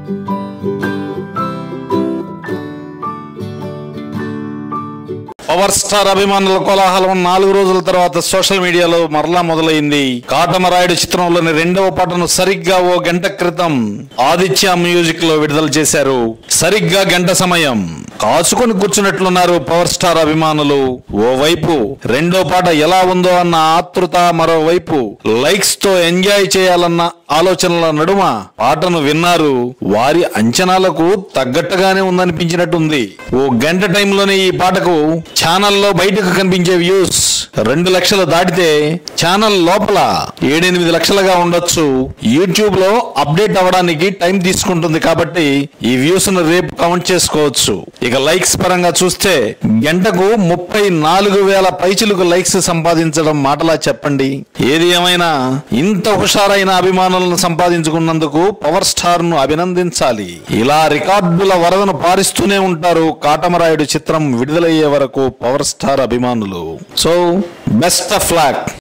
power star అభిమానుల కోలాహలం నాలుగు రోజుల తర్వాత సోషల్ మీడియాలో మరలా మొదలైంది కాటమరాయుడు చిత్రంలోని రెండవ పాటను సరిగ్గా ఓ గంట క్రితం ఆదిత్య మ్యూజిక్ లో విడుదల చేశారు సరిగ్గా గంట సమయం కాచుకొని కూర్చున్నట్లున్నారు పవర్ స్టార్ అభిమానులు ఓవైపు రెండో పాట ఎలా ఉందో అన్న ఆతృత మరోవైపు లైక్స్ తో ఎంజాయ్ చేయాలన్న ఆలోచనల నడుమ పాటను విన్నారు వారి అంచనాలకు తగ్గట్టుగానే ఉందనిపించినట్టుంది ఓ గంట టైంలోనే ఈ పాటకు ఛానల్లో బయటకు కనిపించే వ్యూస్ రెండు లక్షలు దాటితే ఛానల్ లోపల ఏడెనిమిది లక్షలుగా ఉండొచ్చు యూట్యూబ్ లో అప్డేట్ అవ్వడానికి టైం తీసుకుంటుంది కాబట్టి ఈ వ్యూస్ ను రేపు కౌంట్ చేసుకోవచ్చు ఇక లైక్స్ పరంగా చూస్తే గంటకు ముప్పై నాలుగు వేల పైచులకు లైక్స్ సంపాదించడం మాటలా చెప్పండి ఏది ఏమైనా ఇంత హుషారైన అభిమానులను సంపాదించుకున్నందుకు పవర్ స్టార్ ను అభినందించాలి ఇలా రికార్డుల వరదను పారిస్తూనే ఉంటారు కాటమరాయుడు చిత్రం విడుదలయ్యే వరకు పవర్ స్టార్ అభిమానులు సో బెస్ట్ ఆఫ్ లాక్